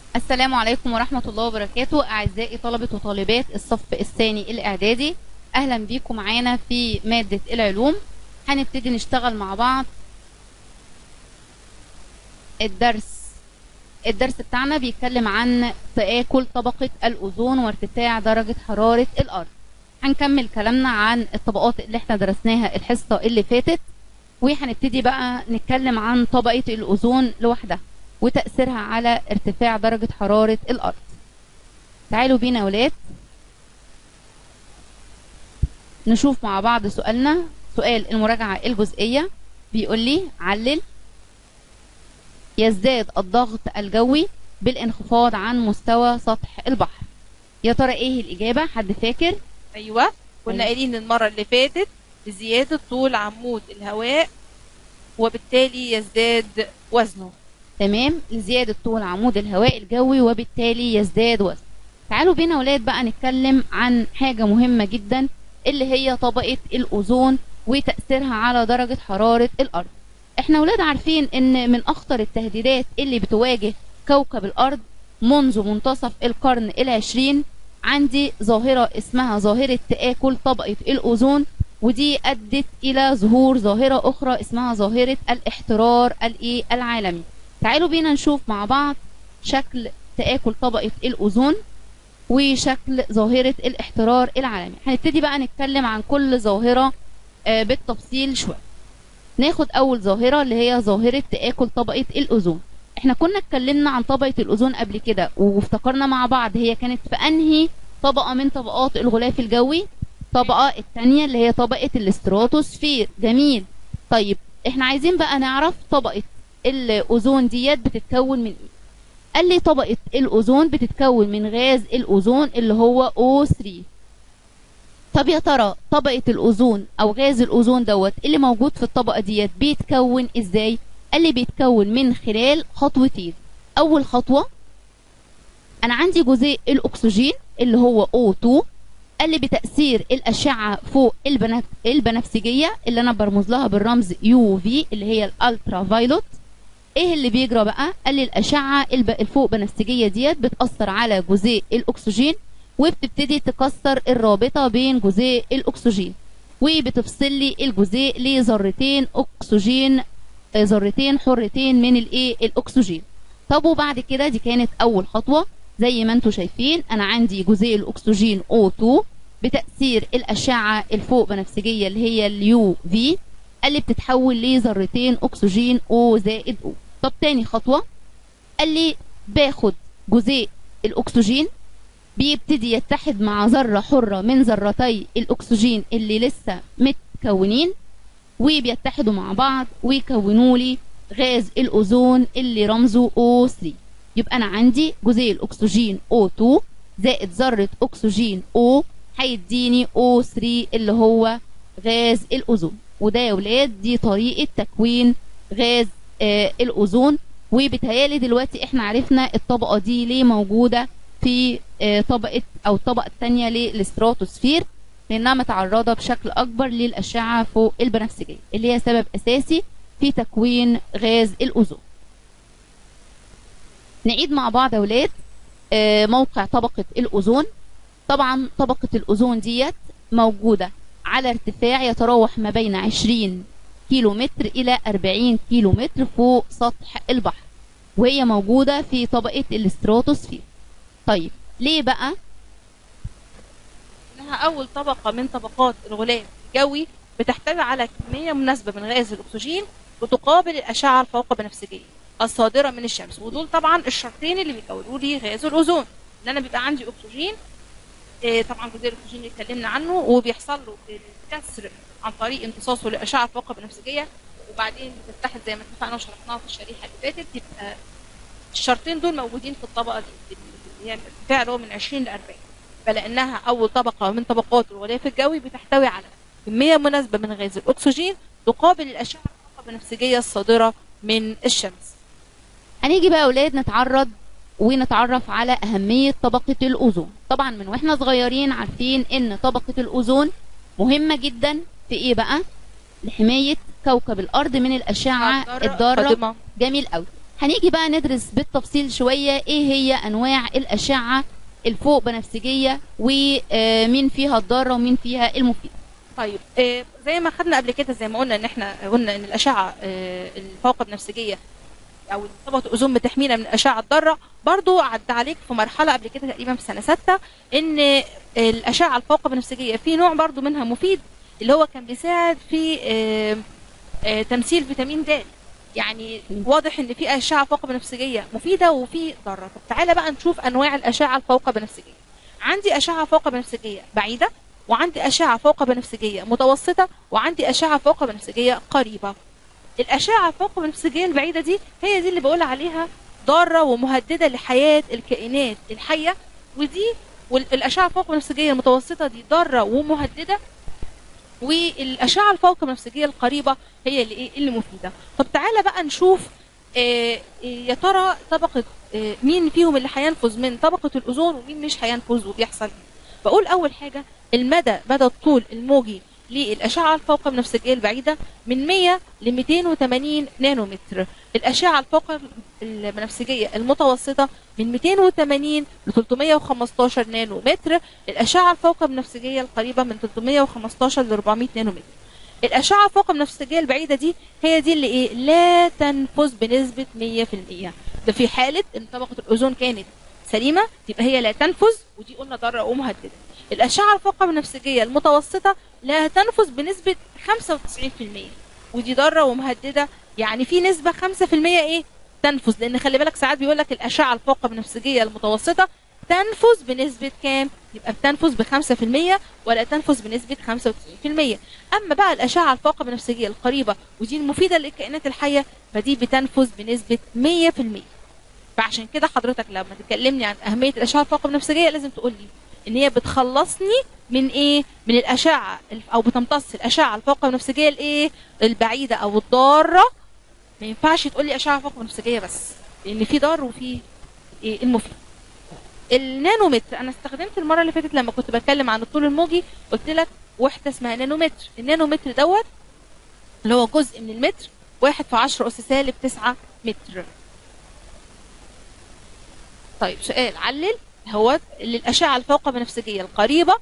السلام عليكم ورحمة الله وبركاته أعزائي طلبة وطالبات الصف الثاني الإعدادي أهلا بيكم معانا في مادة العلوم هنبتدي نشتغل مع بعض الدرس الدرس بتاعنا بيتكلم عن تآكل طبقة الأوزون وارتفاع درجة حرارة الأرض هنكمل كلامنا عن الطبقات اللي احنا درسناها الحصة اللي فاتت وهنبتدي بقى نتكلم عن طبقة الأوزون لوحدها وتأثيرها على ارتفاع درجة حرارة الأرض تعالوا بينا يا ولاد نشوف مع بعض سؤالنا سؤال المراجعة الجزئية بيقول لي علل يزداد الضغط الجوي بالانخفاض عن مستوى سطح البحر يا ترى ايه الإجابة حد فاكر ايوه كنا أيوة. قايلين المره اللي فاتت بزياده طول عمود الهواء وبالتالي يزداد وزنه تمام لزيادة طول عمود الهواء الجوي وبالتالي يزداد وزن تعالوا بينا ولاد بقى نتكلم عن حاجة مهمة جدا اللي هي طبقة الأوزون وتأثيرها على درجة حرارة الأرض احنا ولاد عارفين ان من أخطر التهديدات اللي بتواجه كوكب الأرض منذ منتصف القرن العشرين عندي ظاهرة اسمها ظاهرة تآكل طبقة الأوزون ودي أدت إلى ظهور ظاهرة أخرى اسمها ظاهرة الاحترار الإيه العالمي تعالوا بينا نشوف مع بعض شكل تآكل طبقة الأوزون وشكل ظاهرة الاحترار العالمي هنبتدي بقى نتكلم عن كل ظاهرة آه، بالتفصيل شوية ناخد أول ظاهرة اللي هي ظاهرة تآكل طبقة الأوزون احنا كنا اتكلمنا عن طبقة الأوزون قبل كده وافتكرنا مع بعض هي كانت في أنهي طبقة من طبقات الغلاف الجوي طبقة التانية اللي هي طبقة الاستراتوسفير جميل طيب احنا عايزين بقى نعرف طبقة الاوزون ديت بتتكون من ايه قال لي طبقة الاوزون بتتكون من غاز الاوزون اللي هو O3 طب يا ترى طبقة الاوزون او غاز الاوزون دوت اللي موجود في الطبقة ديت بيتكون ازاي قال لي بيتكون من خلال خطوتين اول خطوة انا عندي جزيء الاكسجين اللي هو O2 قال لي بتأثير الأشعة فوق البنف... البنفسجية اللي أنا برمز لها بالرمز UV اللي هي الألترا فايلوت إيه اللي بيجرى بقى؟ قال لي الأشعة الب... الفوق بنفسجية ديت بتأثر على جزيء الأكسجين وبتبتدي تكسر الرابطة بين جزيء الأكسجين وبتفصل لي الجزيء لذرتين أكسجين آه، ذرتين حرتين من الإيه الأكسجين طب وبعد كده دي كانت أول خطوة زي ما انتم شايفين انا عندي جزيء الاكسجين O2 بتأثير الأشعة الفوق بنفسجية اللي هي اليو في اللي بتتحول لذرتين أكسجين O زائد O طب تاني خطوة قال لي باخد جزيء الأكسجين بيبتدي يتحد مع ذرة حرة من ذرتي الأكسجين اللي لسه متكونين وبيتحدوا مع بعض ويكونوا لي غاز الأوزون اللي رمزه O3 يبقى انا عندي جزيء الاكسجين O2 زائد ذرة اكسجين O هيديني O3 اللي هو غاز الاوزون وده يا ولاد دي طريقة تكوين غاز آه الاوزون وبتهيالي دلوقتي احنا عرفنا الطبقة دي ليه موجودة في آه طبقة او الطبقة الثانية للاستراتوسفير لانها متعرضة بشكل اكبر للاشعة فوق البنفسجية اللي هي سبب اساسي في تكوين غاز الاوزون نعيد مع بعض يا ولاد آه، موقع طبقة الأوزون طبعا طبقة الأوزون ديت موجودة على ارتفاع يتراوح ما بين 20 كيلو متر إلى 40 كيلو متر فوق سطح البحر وهي موجودة في طبقة الاستراتوسفير طيب ليه بقى انها اول طبقه من طبقات الغلاف الجوي بتحتوي على كميه مناسبه من غاز الاكسجين وتقابل الاشعه الفوق بنفسجيه الصادره من الشمس ودول طبعا الشرطين اللي بيكونوا لي غاز الاوزون ان انا بيبقى عندي اكسجين إيه طبعا جزيء الاكسجين اللي اتكلمنا عنه وبيحصل له الكسر عن طريق امتصاصه للاشعه الفوق بنفسجيه وبعدين بتتحد زي ما اتفقنا وشرحناها في الشريحه اللي فاتت يبقى الشرطين دول موجودين في الطبقه دي اللي هي الارتفاع اللي هو من 20 ل 40 فلانها اول طبقه من طبقات الغلاف الجوي بتحتوي على كميه مناسبه من غاز الاكسجين تقابل الاشعه الفوق بنفسجيه الصادره من الشمس هنيجي بقى يا اولاد نتعرض ونتعرف على أهمية طبقة الأوزون طبعا من واحنا صغيرين عارفين ان طبقة الأوزون مهمة جدا في ايه بقى لحماية كوكب الأرض من الأشعة الضارة فاطمة جميل قوي هنيجي بقى ندرس بالتفصيل شويه ايه هي انواع الاشعه الفوق بنفسجيه ومين فيها الضاره ومين فيها المفيده طيب آه، زي ما خدنا قبل كده زي ما قلنا ان احنا قلنا ان الاشعه آه، الفوق بنفسجيه او طبقه الاوزون بتحمينا من الاشعه الضاره برضو عدى عليك في مرحله قبل كده تقريبا في سنه سته ان الاشعه الفوق بنفسجيه في نوع برضو منها مفيد اللي هو كان بيساعد في آه، آه، تمثيل فيتامين د يعني واضح ان في اشعه فوق بنفسجيه مفيده وفي ضاره طب تعالى بقى نشوف انواع الاشعه الفوق بنفسجيه عندي اشعه فوق بنفسجيه بعيده وعندي اشعه فوق بنفسجيه متوسطه وعندي اشعه فوق بنفسجيه قريبه الاشعه الفوق بنفسجيه البعيده دي هي دي اللي بقول عليها ضاره ومهدده لحياه الكائنات الحيه ودي والاشعه الفوق بنفسجيه المتوسطه دي ضاره ومهدده والاشعه الفوق بنفسجيه القريبه هي اللي ايه اللي مفيده طب تعالى بقى نشوف آه، آه، يا ترى طبقه آه، مين فيهم اللي هينفذ من طبقه الاوزون ومين مش هينفذ وبيحصل ايه بقول اول حاجه المدى مدى الطول الموجي للاشعه الفوق بنفسجيه البعيده من 100 ل 280 نانومتر الاشعه الفوق البنفسجيه المتوسطه من 280 ل 315 نانومتر الاشعه الفوق بنفسجيه القريبه من 315 ل 400 نانومتر الاشعه فوق البنفسجيه البعيده دي هي دي اللي ايه لا تنفذ بنسبه 100% ده في حاله ان طبقه الاوزون كانت سليمه تبقى هي لا تنفذ ودي قلنا ضاره ومهدده الاشعه الفوق البنفسجيه المتوسطه لا تنفذ بنسبه 95% ودي ضاره ومهدده يعني في نسبه 5% ايه تنفذ لان خلي بالك ساعات بيقول لك الاشعه الفوق البنفسجيه المتوسطه تنفذ بنسبة كام؟ يبقى بتنفذ بخمسة في المية ولا تنفذ بنسبة خمسة وتسعين في المية أما بقى الأشعة الفوق بنفسجية القريبة ودي المفيدة للكائنات الحية فدي بتنفذ بنسبة مية في المية فعشان كده حضرتك لما تكلمني عن أهمية الأشعة الفوق بنفسجية لازم تقول لي إن هي بتخلصني من إيه؟ من الأشعة أو بتمتص الأشعة الفوق بنفسجية الإيه؟ البعيدة أو الضارة ما ينفعش تقول لي أشعة فوق بنفسجية بس لأن في ضار وفي إيه المفيد النانومتر انا استخدمت المره اللي فاتت لما كنت بتكلم عن الطول الموجي قلت لك وحده اسمها نانومتر النانومتر دوت اللي هو جزء من المتر واحد في عشرة أس سالب تسعة متر طيب سؤال علل هو للأشعة الفوق بنفسجية القريبة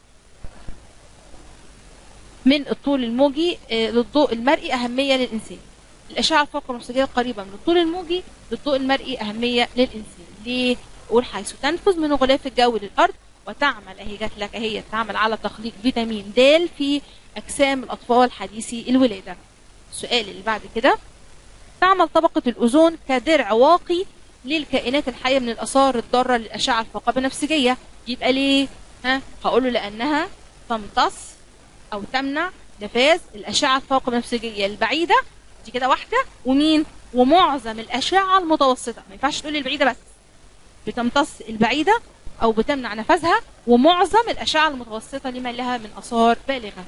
من الطول الموجي آه، للضوء المرئي أهمية للإنسان الأشعة الفوق بنفسجية القريبة من الطول الموجي للضوء المرئي أهمية للإنسان ليه؟ قول حيث تنفذ من غلاف الجو للأرض وتعمل أهي جات لك أهي تعمل على تخليق فيتامين د في أجسام الأطفال حديثي الولادة السؤال اللي بعد كده تعمل طبقة الأوزون كدرع واقي للكائنات الحية من الآثار الضارة للأشعة الفوق بنفسجية يبقى ليه؟ ها؟ هقوله لأنها تمتص أو تمنع نفاذ الأشعة الفوق بنفسجية البعيدة دي كده واحدة ومين؟ ومعظم الأشعة المتوسطة ما ينفعش تقولي البعيدة بس بتمتص البعيدة أو بتمنع نفذها ومعظم الأشعة المتوسطة لما لها من آثار بالغة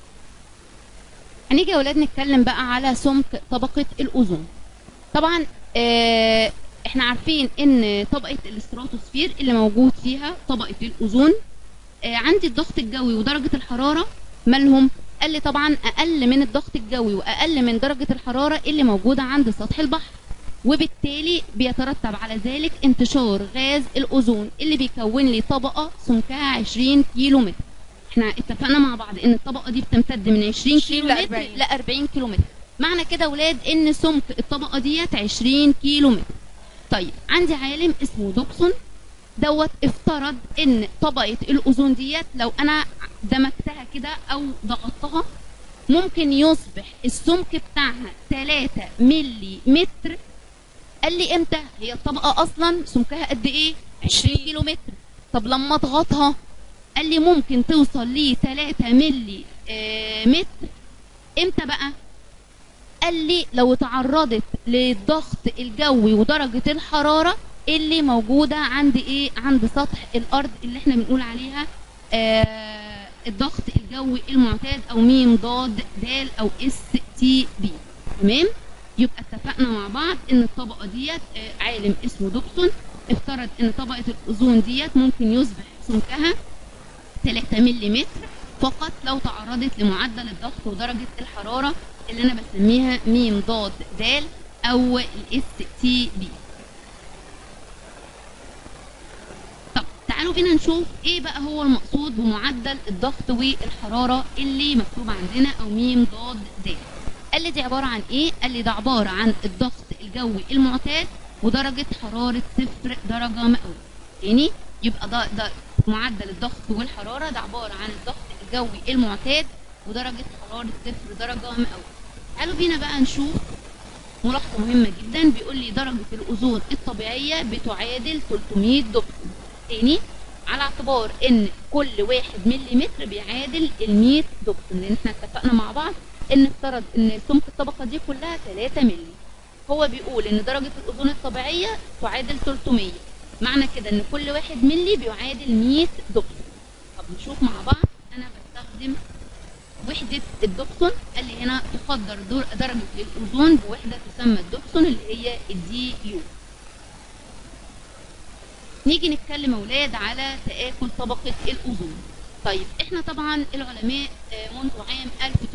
هنيجي يا ولاد نتكلم بقى على سمك طبقة الأوزون طبعا آه احنا عارفين ان طبقة الاستراتوسفير اللي موجود فيها طبقة الأوزون آه عندي الضغط الجوي ودرجة الحرارة مالهم قال لي طبعا أقل من الضغط الجوي وأقل من درجة الحرارة اللي موجودة عند سطح البحر وبالتالي بيترتب على ذلك انتشار غاز الأوزون اللي بيكون لي طبقة سمكها 20 كيلو متر احنا اتفقنا مع بعض ان الطبقة دي بتمتد من 20 كيلو ل متر 40. ل 40 كيلو متر معنى كده ولاد ان سمك الطبقة ديت 20 كيلو متر طيب عندي عالم اسمه دوبسون دوت افترض ان طبقة الاوزون ديت لو انا دمجتها كده او ضغطتها ممكن يصبح السمك بتاعها 3 ملي متر قال لي امتى هي الطبقة اصلا سمكها قد ايه 20 كيلو متر طب لما اضغطها قال لي ممكن توصل ل 3 ملي آه، متر امتى بقى قال لي لو تعرضت للضغط الجوي ودرجة الحرارة اللي موجودة عند ايه عند سطح الارض اللي احنا بنقول عليها آه الضغط الجوي المعتاد او ميم ضاد دال او اس تي بي تمام يبقى اتفقنا مع بعض ان الطبقة ديت آه عالم اسمه دوبسون افترض ان طبقة الاوزون ديت ممكن يصبح سمكها 3 ملم فقط لو تعرضت لمعدل الضغط ودرجة الحرارة اللي انا بسميها ميم ضاد دال او الاس تي بي طب تعالوا بينا نشوف ايه بقى هو المقصود بمعدل الضغط والحراره اللي مكتوب عندنا او ميم ضاد د قال لي دي عباره عن ايه قال لي ده عباره عن الضغط الجوي المعتاد ودرجه حراره صفر درجه مئويه تاني يبقى ده ده معدل الضغط والحراره ده عباره عن الضغط الجوي المعتاد ودرجه حراره صفر درجه مئويه تعالوا بينا بقى نشوف ملاحظه مهمه جدا بيقول لي درجه الاوزون الطبيعيه بتعادل 300 دبسون تاني على اعتبار ان كل واحد مليمتر بيعادل ال 100 دبسون لان احنا اتفقنا مع بعض ان افترض ان سمك الطبقه دي كلها 3 مللي هو بيقول ان درجه الاوزون الطبيعيه تعادل 300 معنى كده ان كل واحد ملي بيعادل 100 دبسون طب نشوف مع بعض انا بستخدم وحدة الدبسون قال لي هنا تقدر در- درجة الأوزون بوحدة تسمى الدبسون اللي هي الدي يو نيجي نتكلم أولاد على تآكل طبقة الأوزون طيب احنا طبعا العلماء آه، منذ عام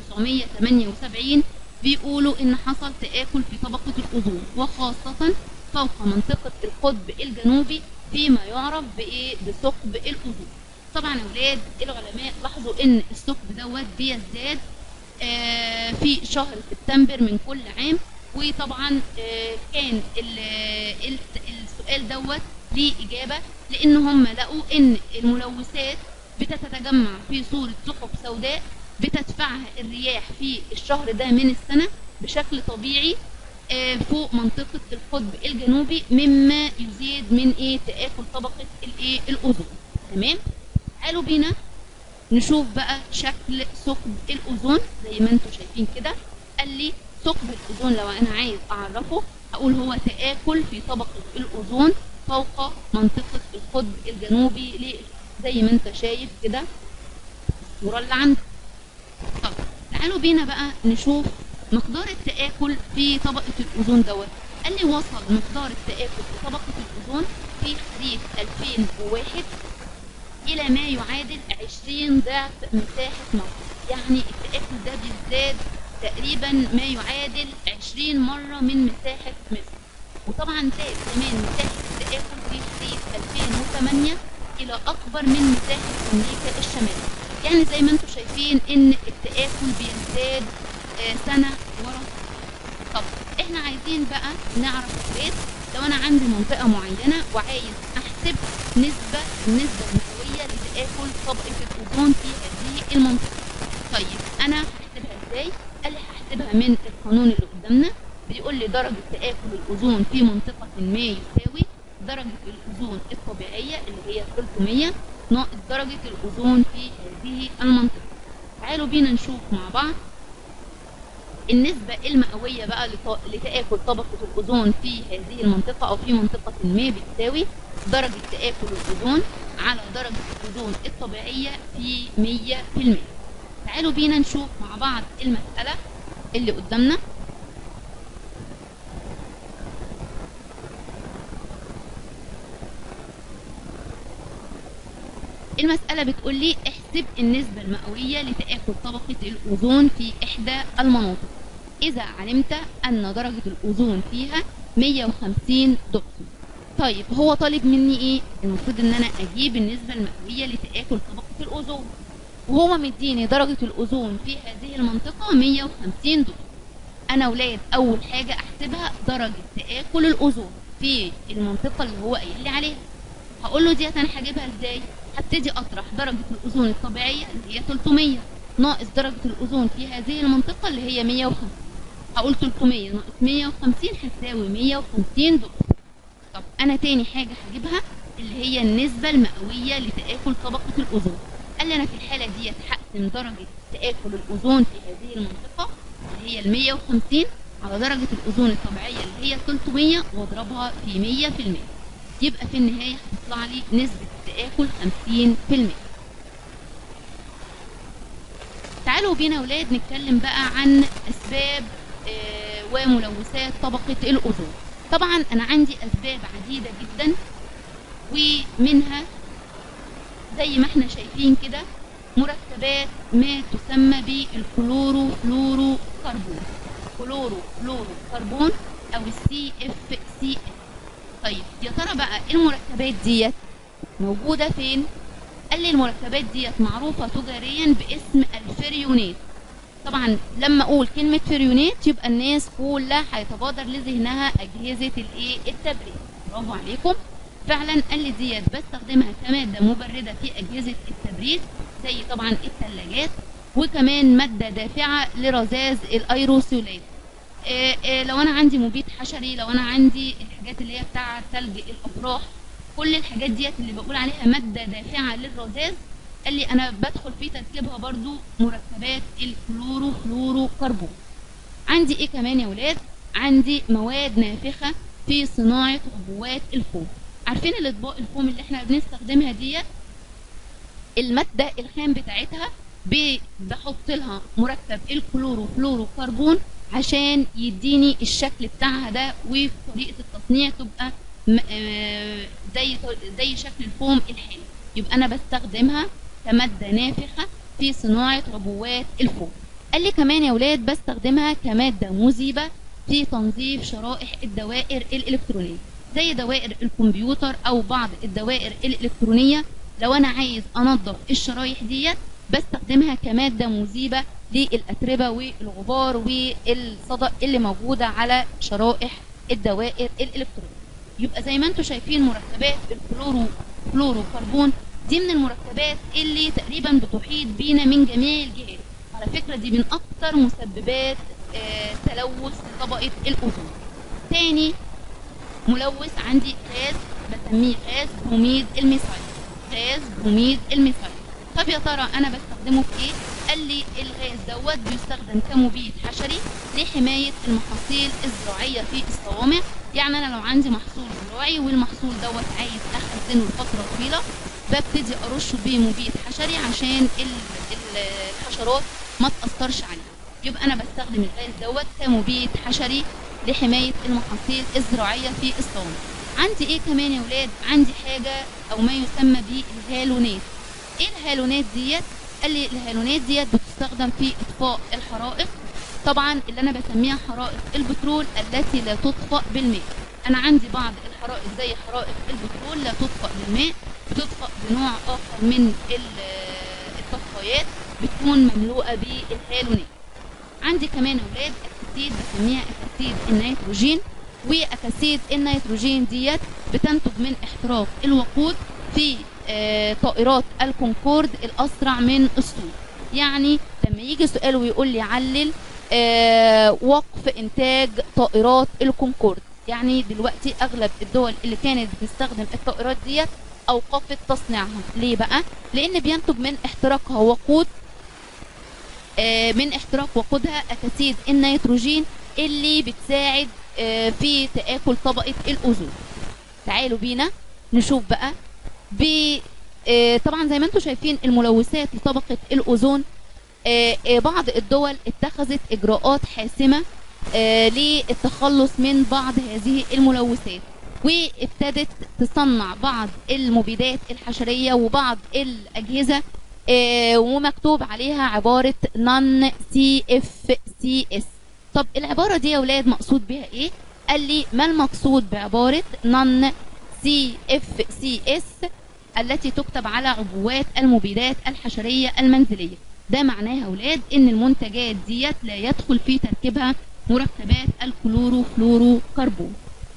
1978 بيقولوا ان حصل تآكل في طبقة الأوزون وخاصة فوق منطقة القطب الجنوبي فيما يعرف بإيه بثقب الأوزون طبعا يا اولاد العلماء لاحظوا ان الثقب دوت بيزداد آه، في شهر سبتمبر من كل عام وطبعا آه، كان ال- ال- السؤال دوت ليه اجابه لان هم لقوا ان الملوثات بتتجمع في صوره سحب سوداء بتدفعها الرياح في الشهر ده من السنه بشكل طبيعي آه، فوق منطقه القطب الجنوبي مما يزيد من ايه تاكل طبقه الايه الاوزون تمام تعالوا بينا نشوف بقى شكل ثقب الاوزون زي ما انتم شايفين كده قال لي ثقب الاوزون لو انا عايز اعرفه هقول هو تآكل في طبقة الاوزون فوق منطقة القطب الجنوبي ل- زي ما انت شايف كده الصورة اللي عندك طب تعالوا بينا بقى نشوف مقدار التآكل في طبقة الأوزون دوت قال لي وصل مقدار التآكل في طبقة الأوزون في خريف 2001 إلى ما يعادل 20 ضعف مساحة مصر يعني التآكل ده بيزداد تقريبا ما يعادل 20 مرة من مساحة مصر وطبعا زاد كمان مساحة التآكل في خريف 2008 إلى أكبر من مساحة أمريكا الشمالية يعني زي ما انتم شايفين إن التآكل بيزداد آه، سنة ورا طب احنا عايزين بقى نعرف الريت لو انا عندي منطقة معينة وعايز احسب نسبة النسبة المئوية لتآكل طبقة الأوزون في هذه المنطقة طيب انا هحسبها ازاي؟ قال لي هحسبها من القانون اللي قدامنا بيقول لي درجة تآكل الأوزون في منطقة ما يساوي درجة الأوزون الطبيعية اللي هي 300 ناقص درجة الأوزون في هذه المنطقة تعالوا بينا نشوف مع بعض النسبة المئوية بقى لط- لتآكل طبقة الأوزون في هذه المنطقة أو في منطقة ما بتساوي درجة تآكل الأوزون على درجة الأوزون الطبيعية في 100% تعالوا بينا نشوف مع بعض المسألة اللي قدامنا المسألة بتقول لي احسب النسبة المئوية لتآكل طبقة الأوزون في إحدى المناطق إذا علمت أن درجة الأوزون فيها 150 دبسون طيب هو طالب مني إيه؟ المفروض إن أنا أجيب النسبة المئوية لتآكل طبقة الأوزون وهو مديني درجة الأوزون في هذه المنطقة 150 دبسون أنا ولاد أول حاجة أحسبها درجة تآكل الأوزون في المنطقة اللي هو قايل لي عليها هقول له ديت انا هجيبها ازاي هبتدي اطرح درجه الاوزون الطبيعيه اللي هي 300 ناقص درجه الاوزون في هذه المنطقه اللي هي 150 هقول 300 ناقص 150 هتساوي 150 دولار طب انا تاني حاجه هجيبها اللي هي النسبه المئويه لتاكل طبقه الاوزون قال لي انا في الحاله ديت هقسم درجه تاكل الاوزون في هذه المنطقه اللي هي ال 150 على درجه الاوزون الطبيعيه اللي هي 300 واضربها في 100% يبقى في النهاية هتطلع لي نسبة التآكل 50% تعالوا بينا يا ولاد نتكلم بقى عن أسباب آه، وملوثات طبقة الأوزون طبعا أنا عندي أسباب عديدة جدا ومنها زي ما احنا شايفين كده مركبات ما تسمى بالكلورو فلورو كربون كلورو فلورو كربون او السي اف سي اس طيب يا ترى بقى المركبات ديت موجوده فين قال لي المركبات ديت معروفه تجاريا باسم الفريونات طبعا لما اقول كلمه فريونات يبقى الناس كلها هيتبادر لذهنها اجهزه الايه التبريد برافو عليكم فعلا قال لي ديت بستخدمها كماده مبرده في اجهزه التبريد زي طبعا الثلاجات وكمان ماده دافعه لرذاذ الايروسولات إيه إيه لو انا عندي مبيد حشري لو انا عندي الحاجات اللي هي بتاعه ثلج الافراح كل الحاجات ديت اللي بقول عليها ماده دافعه للرذاذ قال لي انا بدخل في تركيبها برضو مركبات الكلورو فلورو كربون عندي ايه كمان يا ولاد عندي مواد نافخه في صناعه عبوات الفوم عارفين الاطباق الفوم اللي احنا بنستخدمها ديت الماده الخام بتاعتها ب- بحط لها مركب الكلورو فلورو كربون عشان يديني الشكل بتاعها ده وطريقه التصنيع تبقى م- آه، زي زي شكل الفوم الحالي يبقى انا بستخدمها كماده نافخه في صناعه عبوات الفوم قال لي كمان يا ولاد بستخدمها كماده مذيبه في تنظيف شرائح الدوائر الالكترونيه زي دوائر الكمبيوتر او بعض الدوائر الالكترونيه لو انا عايز انظف الشرايح ديت بستخدمها كماده مذيبه للاتربه والغبار والصدأ اللي موجوده على شرائح الدوائر الالكترونيه يبقى زي ما انتم شايفين مركبات الفلورو فلورو كربون دي من المركبات اللي تقريبا بتحيط بينا من جميع الجهات على فكره دي من اكتر مسببات آه، تلوث طبقه الاوزون تاني ملوث عندي غاز بسميه غاز بروميد الميثايل غاز بروميد الميثايل طب يا ترى انا بستخدمه في ايه قال لي الغاز دوت بيستخدم كمبيد حشري لحمايه المحاصيل الزراعيه في الصوامع يعني انا لو عندي محصول زراعي والمحصول دوت عايز اخزنه لفتره طويله ببتدي ارشه بمبيد حشري عشان ال- ال- الحشرات ما تاثرش عليه يبقى انا بستخدم الغاز دوت كمبيد حشري لحمايه المحاصيل الزراعيه في الصوامع عندي ايه كمان يا ولاد عندي حاجه او ما يسمى بالهالونات ايه الهالونات ديت قال لي الهالونات ديت بتستخدم في اطفاء الحرائق طبعا اللي انا بسميها حرائق البترول التي لا تطفأ بالماء انا عندي بعض الحرائق زي حرائق البترول لا تطفأ بالماء بتطفأ بنوع اخر من ال- الطفايات بتكون مملوءه بالهالونات عندي كمان يا اولاد اكاسيد بسميها اكاسيد النيتروجين واكاسيد النيتروجين ديت بتنتج من احتراق الوقود في آه، طائرات الكونكورد الاسرع من الصوت يعني لما يجي سؤال ويقول لي علل آه، وقف انتاج طائرات الكونكورد يعني دلوقتي اغلب الدول اللي كانت بتستخدم الطائرات ديت اوقفت تصنيعها ليه بقى لان بينتج من احتراقها وقود آه، من احتراق وقودها اكاسيد النيتروجين اللي بتساعد آه، في تآكل طبقة الأوزون تعالوا بينا نشوف بقى ب آه، طبعا زي ما انتم شايفين الملوثات لطبقة الأوزون آه، آه، بعض الدول اتخذت إجراءات حاسمة آه، للتخلص من بعض هذه الملوثات وابتدت تصنع بعض المبيدات الحشرية وبعض الأجهزة آه، ومكتوب عليها عبارة نون سي اف سي اس طب العبارة دي يا ولاد مقصود بها ايه قال لي ما المقصود بعبارة نون سي اف سي اس التي تكتب على عبوات المبيدات الحشرية المنزلية ده معناه يا ولاد ان المنتجات ديت لا يدخل في تركيبها مركبات الكلورو فلورو كربون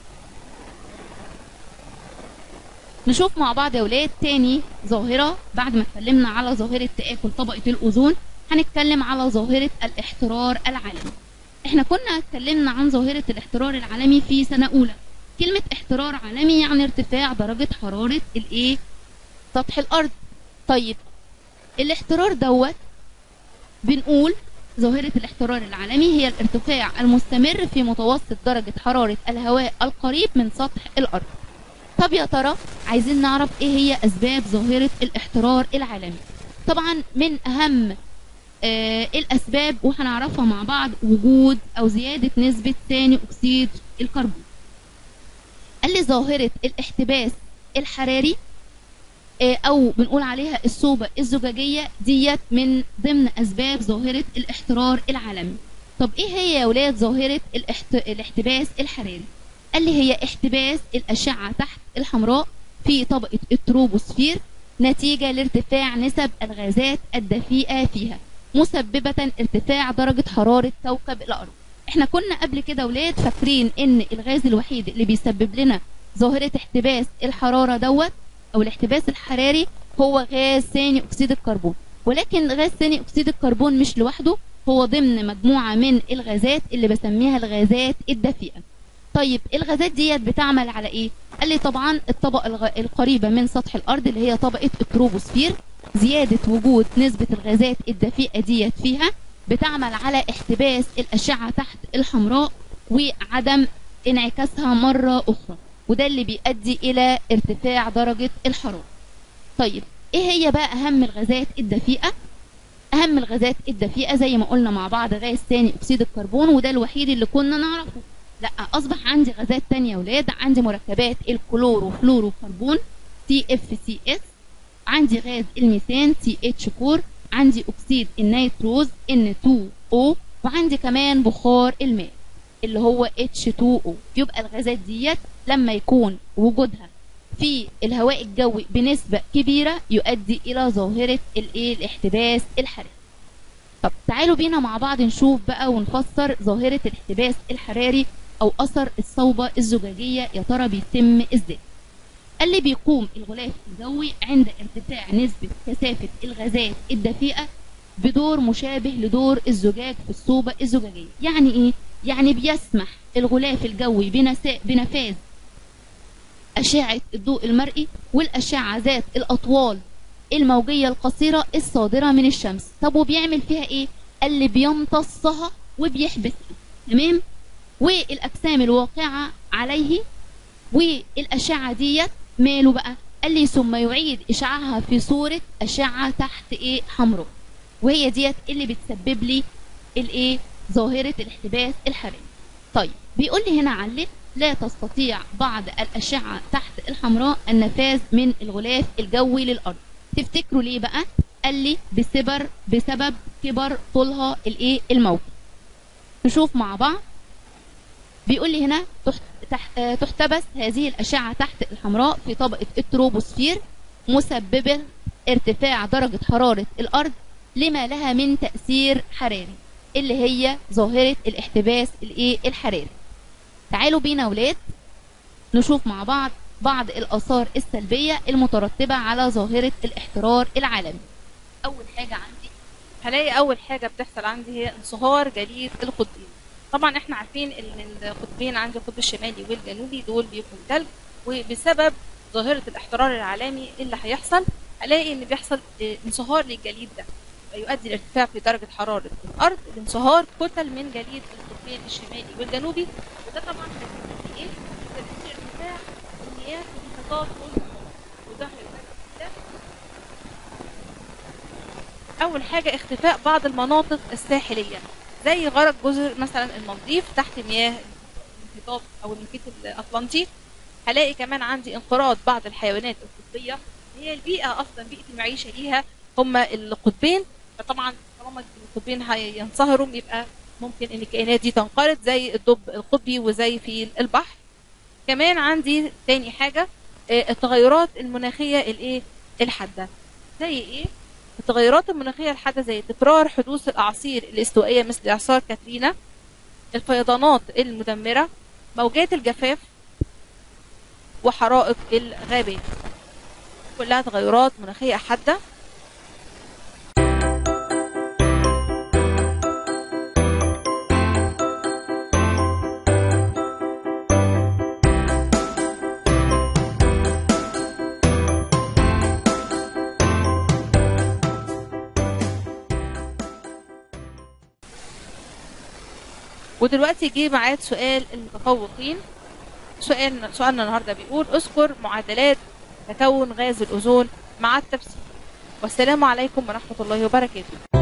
نشوف مع بعض يا ولاد تاني ظاهرة بعد ما اتكلمنا على ظاهرة تآكل طبقة الأوزون هنتكلم على ظاهرة الاحترار العالمي احنا كنا اتكلمنا عن ظاهرة الاحترار العالمي في سنة أولى كلمة احترار عالمي يعني ارتفاع درجة حرارة الايه سطح الأرض طيب الاحترار دوت بنقول ظاهرة الاحترار العالمي هي الارتفاع المستمر في متوسط درجة حرارة الهواء القريب من سطح الأرض طب يا ترى عايزين نعرف ايه هي اسباب ظاهرة الاحترار العالمي طبعا من اهم آه الاسباب وهنعرفها مع بعض وجود او زيادة نسبة ثاني اكسيد الكربون قال لي ظاهرة الاحتباس الحراري آه او بنقول عليها الصوبة الزجاجية ديت من ضمن اسباب ظاهرة الاحترار العالمي طب ايه هي يا ولاد ظاهرة الاحت... الاحتباس الحراري قال لي هي احتباس الأشعة تحت الحمراء في طبقة التروبوسفير نتيجة لارتفاع نسب الغازات الدفيئة فيها مسببة ارتفاع درجة حرارة كوكب الأرض احنا كنا قبل كده ولاد فاكرين ان الغاز الوحيد اللي بيسبب لنا ظاهرة احتباس الحرارة دوت او الاحتباس الحراري هو غاز ثاني اكسيد الكربون ولكن غاز ثاني اكسيد الكربون مش لوحده هو ضمن مجموعة من الغازات اللي بسميها الغازات الدفيئة طيب الغازات ديت بتعمل على ايه قال لي طبعا الطبقة الغ... القريبة من سطح الارض اللي هي طبقة التروبوسفير زيادة وجود نسبة الغازات الدفيئة ديت فيها بتعمل على احتباس الأشعة تحت الحمراء وعدم انعكاسها مرة أخرى وده اللي بيؤدي إلى ارتفاع درجة الحرارة طيب ايه هي بقى أهم الغازات الدفيئة أهم الغازات الدفيئة زي ما قلنا مع بعض غاز ثاني أكسيد الكربون وده الوحيد اللي كنا نعرفه لا أصبح عندي غازات تانية يا ولاد عندي مركبات الكلوروفلوروكربون CFCS عندي غاز الميثان CH4 عندي أكسيد النيتروز N2O وعندي كمان بخار الماء اللي هو H2O يبقى الغازات ديت لما يكون وجودها في الهواء الجوي بنسبة كبيرة يؤدي إلى ظاهرة الإيه الاحتباس الحراري طب تعالوا بينا مع بعض نشوف بقى ونفسر ظاهرة الاحتباس الحراري أو أثر الصوبة الزجاجية يا ترى بيتم إزاي قال لي بيقوم الغلاف الجوي عند ارتفاع نسبة كثافة الغازات الدفيئة بدور مشابه لدور الزجاج في الصوبة الزجاجية يعني ايه؟ يعني بيسمح الغلاف الجوي بنسا... بنفاذ أشعة الضوء المرئي والأشعة ذات الأطوال الموجية القصيرة الصادرة من الشمس طب وبيعمل فيها ايه؟ قال لي بيمتصها وبيحبسها تمام؟ والأجسام الواقعة عليه والأشعة ديت ماله بقى قال لي ثم يعيد اشعاعها في صورة اشعة تحت ايه حمراء وهي ديت اللي بتسبب لي الايه ظاهرة الاحتباس الحراري طيب بيقول لي هنا علم لا تستطيع بعض الاشعة تحت الحمراء النفاذ من الغلاف الجوي للارض تفتكروا ليه بقى قال لي بسبب بسبب كبر طولها الايه الموجي نشوف مع بعض بيقول لي هنا تحتبس هذه الأشعة تحت الحمراء في طبقة التروبوسفير مسببة ارتفاع درجة حرارة الأرض لما لها من تأثير حراري اللي هي ظاهرة الاحتباس الايه الحراري تعالوا بينا ولاد نشوف مع بعض بعض الآثار السلبية المترتبة على ظاهرة الاحترار العالمي أول حاجة عندي هلاقي أول حاجة بتحصل عندي هي انصهار جليد القطبين طبعا احنا عارفين ان القطبين عندي القطب الشمالي والجنوبي دول بيبقوا ثلج وبسبب ظاهرة الاحترار العالمي اللي هيحصل هلاقي ان بيحصل انصهار للجليد ده يؤدي لارتفاع في درجة حرارة الأرض لانصهار كتل من جليد القطبين الشمالي والجنوبي وده طبعا هيسبب ايه؟ هيسبب ارتفاع المياه في المحيطات وده هيسبب أول حاجة اختفاء بعض المناطق الساحلية زي غرق جزر مثلا المالديف تحت مياه المحيطات او المحيط الاطلنطي هلاقي كمان عندي انقراض بعض الحيوانات القطبيه هي البيئه اصلا بيئه المعيشه ليها هما القطبين فطبعا طالما القطبين هينصهروا يبقى ممكن ان الكائنات دي تنقرض زي الدب القطبي وزي في البحر كمان عندي تاني حاجه التغيرات المناخيه الايه الحاده زي ايه التغيرات المناخية الحادة زي تكرار حدوث الأعاصير الاستوائية مثل إعصار كاترينا الفيضانات المدمرة موجات الجفاف وحرائق الغابات كلها تغيرات مناخية حادة ودلوقتي جه ميعاد سؤال المتفوقين سؤال سؤالنا النهارده بيقول اذكر معادلات تكون غاز الاوزون مع التفسير والسلام عليكم ورحمه الله وبركاته